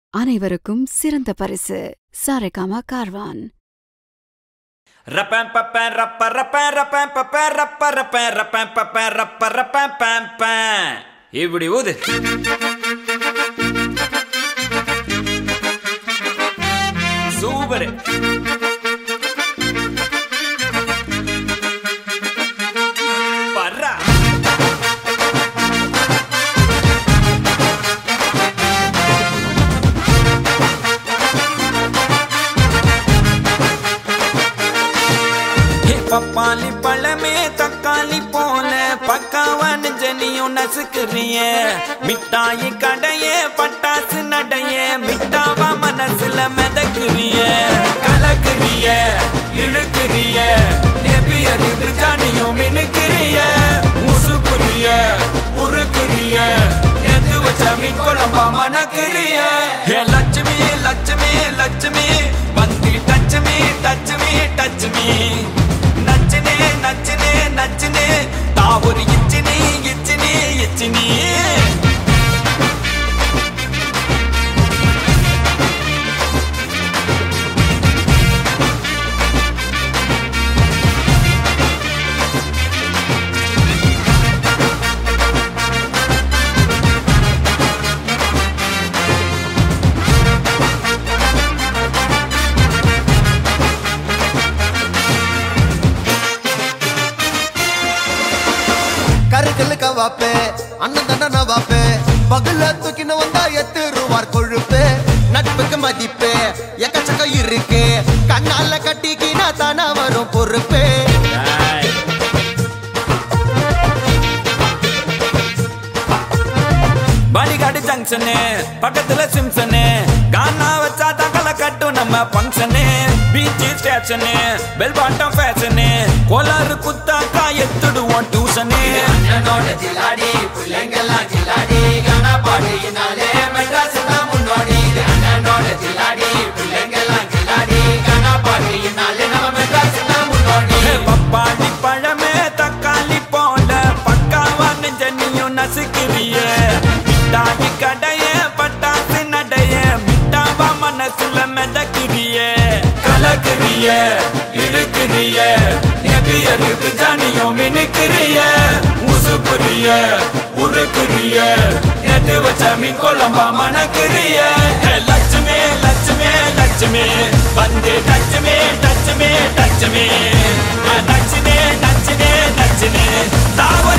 அனைவருக்கும் சிறந்த பரிசு Saregama Carvaan Rapam papam rappa rapam rapam papam rappa rapam rapam papam rappa rapam pam pam இப்படி ஊது சூப்பர் பர்றா ஏ பப்பாளி பழமே தக்காளி போல பக்காவா நெஞ்சனியும் நசுக்குறிய மிட்டாயி கடைய பட்டாசு நடைய மிட்டாவா மனசுல மிதக்குறிய கலக்குறிய இழுக்குறிய எபியது பிரிஜானியும் மினுக்குறிய முசுக்குறிய உருக்குறிய எது வச்ச மீன் குழம்பா மணக்குறிய ஏ லட்சுமி லட்சுமி லட்சுமி வந்து touch me touch me touch me நச்சுனே நச்சுனே நச்சுனே தா ஒரு இச்சினி இச்சினி இச்சினி கருக்கல்லு கவாப்பே அண்ணன் தண்டன வாப்பே பகல்ல தூக்கின வந்தா எத்து ரூபார் கொழுப்பு நட்புக்கு மதிப்பு எக்கச்சக்கம் இருக்கு கண்ணால கட்டிக்கினா தானா வரும் பொறுப்பு பாடிகாடு ஜங்ஷனு பக்கத்துல சிம்சனு கானா வச்சா தகல கட்டும் நம்ம function beach station bell bottom fashion கோலாறு குத்தாக்கா எத்துடுவோம் டியூஷனு பப்பாளி பழமே தக்காளி போல பக்காவா நெஞ்சனியும் நசுக்கிறிய மிட்டாயி கடைய பட்டாசு நடைய மிட்டாவா மனசுல மிதக்கிறிய கலக்குறிய இழுக்கிறிய எபியருக்கு ஜானியும் மினுக்கிறிய உசுப்புறிய உருக்குறிய எது வச்ச மீன் குழம்பா மணக்குறிய ஹே, லட்சுமி லட்சுமி லட்சுமி வந்து டச்சுமே டச்சுமே டச்சுமே நச்சுனே நச்சுனே நச்சுனே தாவ